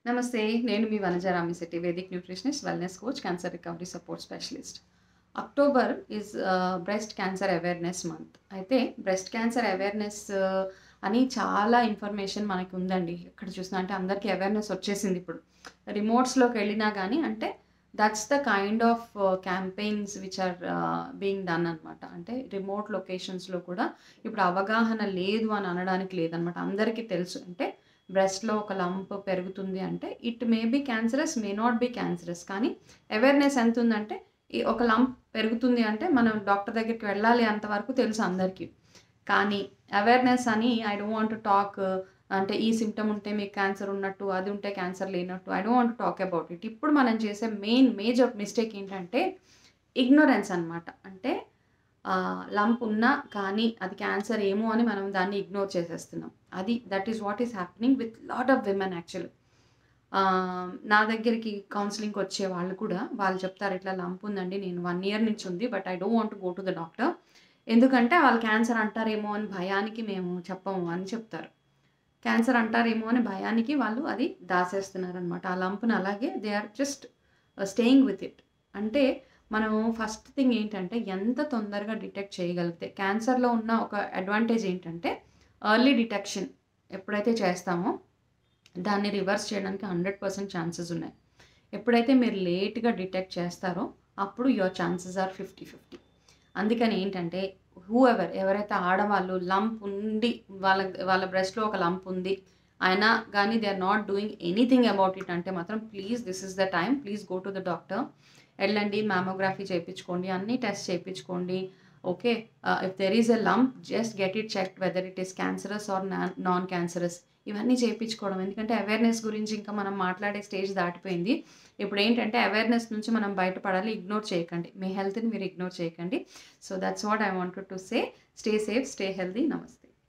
నమస్తే నేను మీ Vanaja Ramisetti vedic nutritionist wellness coach cancer recovery support specialist October is breast cancer awareness month అయితే breast cancer awareness అని చాలా ఇన్ఫర్మేషన్ మనకి ఉందండి ఎక్కడ చూసినా అంటే అందరికీ అవేర్నెస్ వచ్చేసింది ఇప్పుడు రిమోట్స్లోకి వెళ్ళినా కానీ అంటే that's the kind of campaigns which are being done అనమాట అంటే రిమోట్ లొకేషన్స్లో కూడా ఇప్పుడు అవగాహన లేదు అని అనడానికి లేదనమాట అందరికీ తెలుసు అంటే బ్రెస్ట్లో ఒక లంప్ పెరుగుతుంది అంటే it may be cancerous may not be cancerous కానీ అవేర్నెస్ ఎంత ఉందంటే ఈ ఒక లంప్ పెరుగుతుంది అంటే మనం డాక్టర్ దగ్గరికి వెళ్ళాలి అంతవరకు తెలుసు అందరికీ కానీ అవేర్నెస్ అని ఐ డోంట్ వాంట్ టాక్ అంటే ఈ సిమ్టమ్ ఉంటే మీకు క్యాన్సర్ ఉన్నట్టు అది ఉంటే క్యాన్సర్ లేనట్టు I don't want talk about it ఇప్పుడు మనం చేసే మెయిన్ మేజర్ మిస్టేక్ ఏంటంటే ఇగ్నోరెన్స్ అనమాట అంటే లంప్ ఉన్నా కానీ అది క్యాన్సర్ ఏమో అని మనం దాన్ని ఇగ్నోర్ చేసేస్తున్నాం అది that is what is happening with lot of women actual నా దగ్గరికి కౌన్సిలింగ్కి వచ్చే వాళ్ళు కూడా వాళ్ళు చెప్తారు ఇట్లా లంప్ ఉందండి నేను వన్ ఇయర్ నుంచి ఉంది but I don't want go to the doctor ఎందుకంటే వాళ్ళు క్యాన్సర్ అంటారేమో అని భయానికి మేము చెప్పము అని చెప్తారు క్యాన్సర్ అంటారేమో అని భయానికి వాళ్ళు అది దాసేస్తున్నారు అనమాట ఆ లంప్ని అలాగే they are just staying with it అంటే మనం ఫస్ట్ థింగ్ ఏంటంటే ఎంత తొందరగా డిటెక్ట్ చేయగలిగితే క్యాన్సర్లో ఉన్న ఒక అడ్వాంటేజ్ ఏంటంటే ఎర్లీ డిటెక్షన్ ఎప్పుడైతే చేస్తామో దాన్ని రివర్స్ చేయడానికి హండ్రెడ్ పర్సెంట్ ఛాన్సెస్ ఉన్నాయి ఎప్పుడైతే మీరు లేట్గా డిటెక్ట్ చేస్తారో అప్పుడు your chances are fifty fifty అందుకని ఏంటంటే హూ ఎవర్ ఎవరైతే ఆడవాళ్ళు లంప్ ఉండి వాళ్ళ వాళ్ళ బ్రెస్ట్లో ఒక లంప్ ఉంది అయినా కానీ they are not doing anything about it అంటే మాత్రం please this is the time please go to the doctor వెళ్ళండి మ్యామోగ్రఫీ చేయించుకోండి అన్ని టెస్ట్ చేయించుకోండి okay if there is a lump just get it check whether it is cancerous or non cancerous ఇవన్నీ చేయించుకోవడం ఎందుకంటే awareness గురించి ఇంకా మనం మాట్లాడే స్టేజ్ దాటిపోయింది ఇప్పుడు ఏంటంటే అవేర్నెస్ నుంచి మనం బయటపడాలి ఇగ్నోర్ చేయకండి మీ హెల్త్ని మీరు ఇగ్నోర్ చేయకండి so that's what I wanted to say stay safe stay healthy నమస్తే